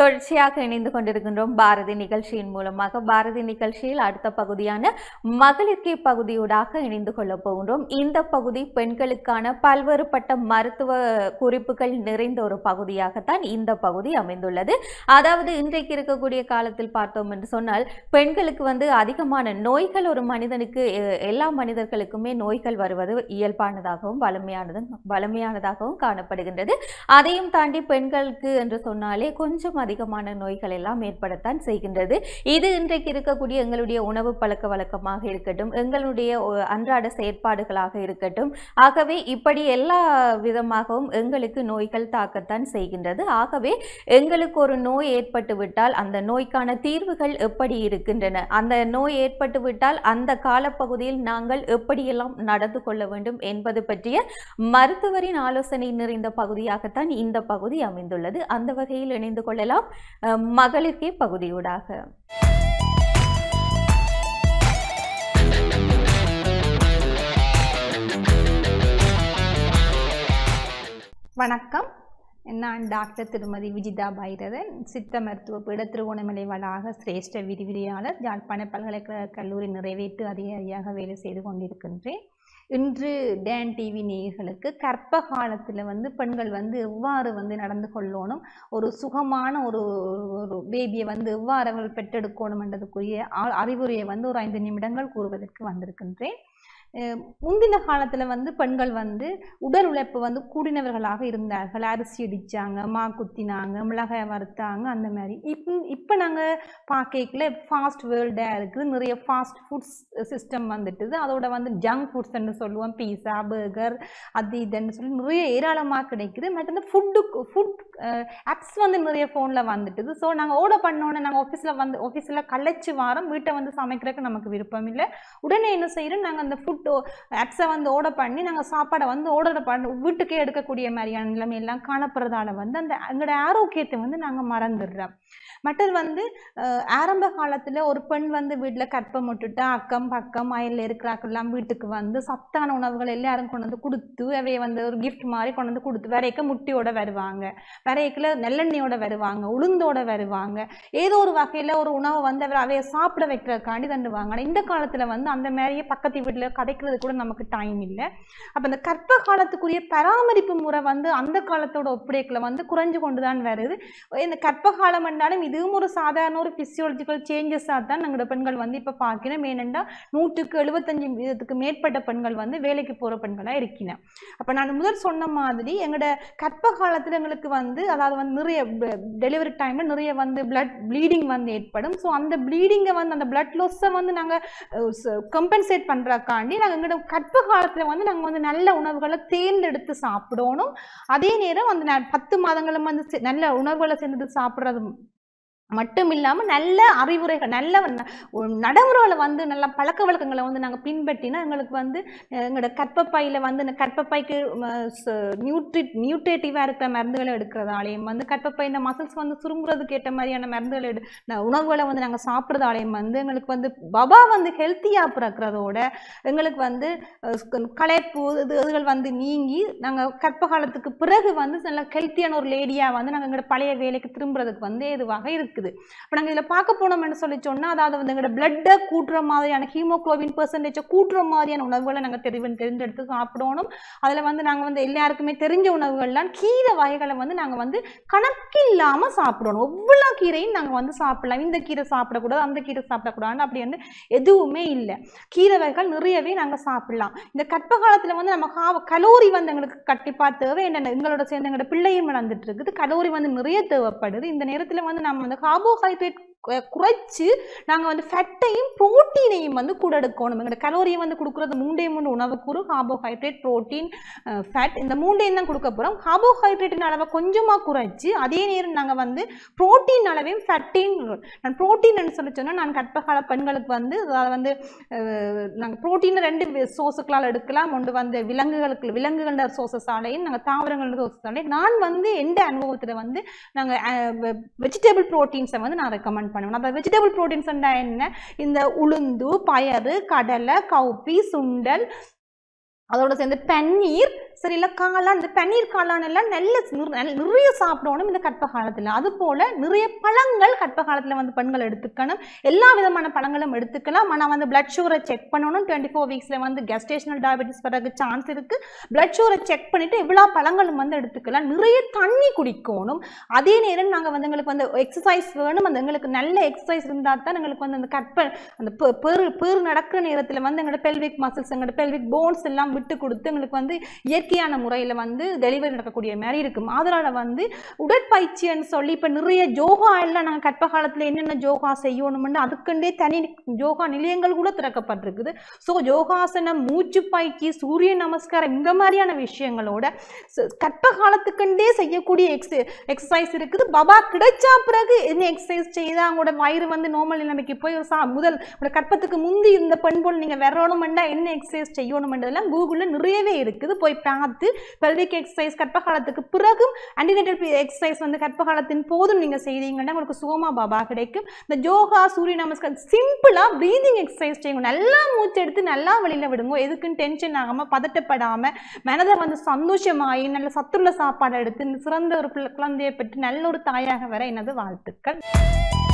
தொடர்ச்சியாக இணைந்து கொண்டிருக்கின்றோம் பாரதி நிகழ்ச்சியின் மூலமாக பாரதி நிகழ்ச்சியில் அடுத்த பகுதியான மகளிர்கே பகுதியூடாக இணைந்து கொள்ளப் போகின்றோம் இந்த பகுதி பெண்களுக்கான பல்வேறுபட்ட மருத்துவ குறிப்புகள் நிறைந்த ஒரு பகுதியாகத்தான் இந்த பகுதி அமைந்துள்ளது அதாவது இன்றைக்கு இருக்கக்கூடிய காலத்தில் பார்த்தோம் என்று சொன்னால் பெண்களுக்கு வந்து அதிகமான நோய்கள் ஒரு மனிதனுக்கு எ- எல்லா மனிதர்களுக்குமே நோய்கள் வருவது இயல்பானதாகவும் வலிமையானதும் வலிமையானதாகவும் காணப்படுகின்றது அதையும் தாண்டி பெண்களுக்கு என்று சொன்னாலே கொஞ்சம் அதிகமான நோய்கள் எல்லாம் ஏற்படத்தான் செய்கின்றது இது இன்றைக்கு இருக்கக்கூடிய எங்களுடைய உணவு பழக்க வழக்கமாக இருக்கட்டும் எங்களுடைய ஒ- அன்றாட செயற்பாடுகளாக இருக்கட்டும் ஆகவே இப்படி எல்லா விதமாகவும் எங்களுக்கு நோய்கள் தாக்கத்தான் செய்கின்றது ஆகவே எங்களுக்கு ஒரு நோய் ஏற்பட்டு விட்டால் அந்த நோய்க்கான தீர்வுகள் எப்படி இருக்கின்றன அந்த நோய் ஏற்பட்டு விட்டால் அந்த காலப்பகுதியில் நாங்கள் எப்படியெல்லாம் நடந்து கொள்ள வேண்டும் என்பது பற்றிய மருத்துவரின் ஆலோசனை நிறைந்த பகுதியாகத்தான் இந்த பகுதி அமைந்துள்ளது அந்த வகையில் இணைந்து கொள்ளலாம் அஹ், மகளிர்கே பகுதியூடாக வணக்கம் நான் டாக்டர் திருமதி விஜிதா பைரதன் சித்த மருத்துவ பீட திருவோணமலை வளாக சிரேஷ்ட விரிவிரியாளர் யாழ்ப்பாண பல்கலைக்கழக கல்லூரி நிறைவேற்று அதிகாரியாக வேலை செய்து கொண்டிருக்கின்றேன் இன்று டேன் டிவி நேயர்களுக்கு கர்ப்ப காலத்தில் வந்து பெண்கள் வந்து எவ்வாறு வந்து நடந்து கொள்ளணும் ஒரு சுகமான ஒரு ஒரு பேபியை வந்து எவ்வாறு அவர்கள் பெற்றெடுக்கணும்ன்றதுக்குரிய ஆ- அறிவுரையை வந்து ஒரு ஐந்து நிமிடங்கள் கூறுவதற்கு வந்திருக்கின்றேன் அஹ் முந்தின காலத்தில் வந்து பெண்கள் வந்து உடல் உழைப்பு வந்து கூடினவர்களாக இருந்தார்கள் அரிசி அடித்தாங்க மா குத்தினாங்க மிளகாய் வறுத்தாங்க அந்த மாதிரி இப்போ இப்போ நாங்கள் பார்க்கல ஃபாஸ்ட் வேர்ல்டாக இருக்குது நிறைய ஃபாஸ்ட் ஃபுட்ஸ் சிஸ்டம் வந்துட்டுது அதோட வந்து ஜங்க் ஃபுட்ஸ்ன்னு சொல்லுவோம் பீஸா பர்கர் அது இதுன்னு சொல்லி நிறைய ஏராளமாக கிடைக்குது மற்ற ஃபுட்டு ஃபுட் ஆப்ஸ் வந்து நிறைய ஃபோனில் வந்துட்டுது ஸோ நாங்கள் ஓர்டர் பண்ணோன்னே நாங்கள் ஆஃபீஸில் வந்து ஆஃபீஸில் கலைச்சி வாரம் வீட்டை வந்து சமைக்கிறதுக்கு நமக்கு விருப்பம் இல்லை உடனே என்ன செய்கிறோம் நாங்கள் அந்த ஃபுட் ஆப்ஸை வந்து ஆர்டர் பண்ணி நாங்கள் சாப்பாடை வந்து ஆர்டர் பண்ணி வீட்டுக்கே எடுக்கக்கூடிய மாதிரியான நிலைமையெல்லாம் காணப்படுறதால வந்து அந்த எங்களோட ஆரோக்கியத்தை வந்து நாங்கள் மறந்துடுறோம் மற்றது வந்து அஹ், ஆரம்ப காலத்தில் ஒரு பெண் வந்து வீட்டில் கற்பம் விட்டுட்டு அக்கம் பக்கம் அயலில் இருக்கிறாக்கெல்லாம் வீட்டுக்கு வந்து சத்தான உணவுகள் எல்லாரும் கொண்டு வந்து கொடுத்து அவைய வந்து ஒரு கிஃப்ட் மாதிரி கொண்டு வந்து கொடுத்து வரைக்க முட்டியோட வருவாங்க வரைக்கில் நல்லெண்ணெயோட வருவாங்க உளுந்தோட வருவாங்க ஏதோ ஒரு வகையில் ஒரு உணவை வந்து அவர் அவைய சாப்பிட வைக்கிறதுக்காண்டி தண்டுவாங்க ஆனால் இந்த காலத்தில் வந்து அந்த மாதிரியே பக்கத்து வீட்டில் கதைக்கிறது கூட நமக்கு டைம் இல்லை அப்போ இந்த கற்ப காலத்துக்குரிய பராமரிப்பு முறை வந்து அந்த காலத்தோட ஒப்படைக்கில் வந்து குறைஞ்சு கொண்டு தான் வருது இந்த கற்ப காலம் என்றாலும் இதுவும் ஒரு சாதாரண ஒரு ஃபிசியோலஜிக்கல் சேஞ்சஸாக தான் எங்களோட பெண்கள் வந்து இப்போ பார்க்கணும் ஏனெண்டா நூற்றுக்கு எழுபத்தஞ்சு வீதத்துக்கு மேற்பட்ட பெண்கள் வந்து வேலைக்கு போகிற பெண்களாக இருக்கின அப்போ நான் முதல் சொன்ன மாதிரி எங்களோட கற்ப காலத்தில் எங்களுக்கு வந்து அதாவது வந்து நிறைய டெலிவரி டைமில் நிறைய வந்து பிளட் ப்ளீடிங் வந்து ஏற்படும் ஸோ அந்த ப்ளீடிங்கை வந்து அந்த பிளட் லாஸை வந்து நாங்கள் கம்பன்சேட் பண்ணுறக்காண்டி நாங்கள் எங்களோட கற்ப காலத்தில் வந்து நாங்கள் வந்து நல்ல உணவுகளை தேர்ந்தெடுத்து சாப்பிடணும் அதே நேரம் அந்த ந- பத்து மாதங்களும் வந்து செ- நல்ல உணவுகளை சேர்ந்து சாப்பிட்றது மட்டும் இல்லாமல் நல்ல அறிவுரைகள் நல்ல ந- ஒரு நடைமுறைகளை வந்து நல்ல பழக்க வழக்கங்களை வந்து நாங்கள் பின்பற்றினா எங்களுக்கு வந்து அஹ், எங்களோட கற்பப்பையில் வந்து இந்த கற்பப்பைக்கு நியூட்ரி நியூட்ரேட்டிவாக இருக்கிற மருந்துகளை எடுக்கிறதாலையும் வந்து கற்பப்பை இந்த மசில்ஸ் வந்து சுருங்குறதுக்கு ஏற்ற மாதிரியான மருந்துகளை எடு ந- உணவுகளை வந்து நாங்கள் சாப்பிட்றதாலையும் வந்து எங்களுக்கு வந்து பபா வந்து ஹெல்த்தியாக பிறக்கிறதோட எங்களுக்கு வந்து அஹ், க- களைப்பு இது இதுகள் வந்து நீங்கி நாங்கள் கற்ப காலத்துக்கு பிறகு வந்து நல்ல ஹெல்த்தியான ஒரு லேடியாக வந்து நாங்கள் எங்களோட பழைய வேலைக்கு திரும்புறதுக்கு வந்து ஏதுவாக இருக்குது இப்போ நாங்கள் இதில் பார்க்க போனோம்னு சொல்லி சொன்னால் அதாவது வந்து எங்களோட பிளட்டை கூட்டுற மாதிரியான ஹீமோக்ளோபின் பெர்சன்டேஜை கூட்டுற மாதிரியான உணவுகளை நாங்கள் தெரிவு தெரிந்தெடுத்து சாப்பிடணும் அதில் வந்து நாங்கள் வந்து எல்லாருக்குமே தெரிஞ்ச உணவுகள்லாம் கீரை வகைகளை வந்து நாங்கள் வந்து கணக்கில்லாமல் சாப்பிடணும் ஒவ்வொரு கீரையும் நாங்கள் வந்து சாப்பிடலாம் இந்த கீரை சாப்பிடக்கூடாது அந்த கீரை சாப்பிடக்கூடாது அப்படி வந்து எதுவுமே இல்லை கீரை வகைகள் நிறையவே நாங்கள் சாப்பிடலாம் இந்த கற்ப காலத்தில் வந்து நம்ம கா கலோரி வந்து எங்களுக்கு கண்டிப்பாக தேவை என்னென்ன எங்களோட சேர்ந்து எங்களோட பிள்ளையும் வளர்ந்துட்டு இருக்குது கலோரி வந்து நிறைய தேவைப்படுது இந்த நேரத்தில் வந்து நம்ம வந்து கார்போஹைட்ரேட் குறைச்சி நாங்கள் வந்து ஃபேட்டையும் ப்ரோட்டீனையும் வந்து கூட எடுக்கணும் எங்களோட கலோரியை வந்து கொடுக்குறது மூண்டே மூணு உணவுக்கூறு கார்போஹைட்ரேட் ப்ரோட்டீன் ஃபேட் இந்த மூண்டையும் தான் கொடுக்க போகிறோம் கார்போஹைட்ரேட்டின் அளவை கொஞ்சமாக குறைச்சி அதே நேரம் நாங்கள் வந்து ப்ரோட்டீன் அளவையும் ஃபேட்டையும் நான் ப்ரோட்டீன் சொல்லி சொன்னால் நான் கற்பகால பெண்களுக்கு வந்து அதாவது வந்து நாங்கள் ப்ரோட்டீனை ரெண்டு சோர்ஸுக்களால் எடுக்கலாம் ஒன்று வந்து விலங்குகளுக்கு விலங்குகள சோர்ஸஸாலையும் நாங்கள் தாவரங்கள சோர்ஸஸாலையும் நான் வந்து எந்த அனுபவத்தில் வந்து நாங்கள் வெஜிடபிள் ப்ரோட்டீன்ஸை வந்து நான் ரெக்கமெண்ட் பண்ணுவேன் அப்போ வெஜிடபிள் ப்ரோட்டீன்ஸ் என்ன இந்த உளுந்து பயறு கடலை கவுப்பி சுண்டல் அதோட சேர்ந்து பன்னீர் சரி இல்லை காளான் இந்த பன்னீர் காளான் எல்லாம் நல்ல நிற- நல்ல- நிறைய சாப்பிடணும் இந்த கற்ப காலத்தில் அது போல நிறைய பழங்கள் கற்ப காலத்தில் வந்து பெண்கள் எடுத்துக்கணும் எல்லா விதமான பழங்களும் எடுத்துக்கலாம் ஆனால் வந்து பிளட் சுகரை செக் பண்ணணும் டுவெண்ட்டி ஃபோர் வீக்ஸில் வந்து கெஸ்டேஷனல் டயபெட்டிஸ் வரக்கு சான்ஸ் இருக்குது பிளட் சுகரை செக் பண்ணிவிட்டு இவ்வளோ பழங்களும் வந்து எடுத்துக்கலாம் நிறைய தண்ணி குடிக்கணும் அதே நேரம் நாங்கள் வந்து எங்களுக்கு வந்து எக்ஸசைஸ் வேணும் அந்த எங்களுக்கு நல்ல எக்ஸசைஸ் இருந்தால் தான் எங்களுக்கு வந்து அந்த கற்ப அந்த பெ- பெரு பெரு நடக்கிற நேரத்தில் வந்து எங்களோட பெல்விக் மசில்ஸ் எங்களோட பெல்விக் போன்ஸ் எல்லாம் விட்டு கொடுத்து எங்களுக்கு வந்து இயற்கையான முறையில் வந்து டெலிவரி நடக்கக்கூடிய மாதிரி இருக்கும் அதனால் வந்து உடற்பயிற்சின்னு சொல்லி இப்போ நிறைய யோகா எல்லாம் நாங்கள் கற்ப காலத்தில் என்னென்ன யோகா செய்யணும்னு அதுக்குண்டே தனி யோகா நிலையங்கள் கூட திறக்கப்பட்டிருக்குது ஸோ யோகாசனம் மூச்சு பயிற்சி சூரிய நமஸ்காரம் இந்த மாதிரியான விஷயங்களோட ச- கற்ப காலத்துக்குண்டே செய்யக்கூடிய எக்ஸ் எக்ஸசைஸ் இருக்குது பாபா கிடைச்சா பிறகு என்ன எக்ஸசைஸ் செய்தால் அவங்களோட வயிறு வந்து நார்மல் நிலைமைக்கு போய் சா முதல் உங்களோட கற்பத்துக்கு முந்தி இந்த பெண் போல் நீங்கள் வரணுமெண்டா என்ன எக்ஸசைஸ் செய்யணுமென்றதெல்லாம் கூகுளில் நிறையவே இருக்குது போய் பார்த்து பெல்விக் எக்ஸசைஸ் கற்ப காலத்துக்கு பிறகும் அண்டினேட்டல் எக்ஸசைஸ் வந்து கற்ப காலத்தின் போதும் நீங்கள் செய்தீங்கன்னா உங்களுக்கு சுகமா பாபா கிடைக்கும் இந்த யோகா சூரிய நமஸ்காரம் சிம்பிளாக ப்ரீதிங் எக்ஸசைஸ் செய்யுங்க நல்லா மூச்சு எடுத்து நல்லா வெளியில் விடுங்க எதுக்குன்னு டென்ஷன் ஆகாமல் பதட்டப்படாமல் மனதை வந்து சந்தோஷமாகி நல்ல சத்துள்ள சாப்பாடு எடுத்து சிறந்த ஒரு பிள்ளை- குழந்தையை பெற்று நல்ல ஒரு தாயாக வர எனது வாழ்த்துக்கள்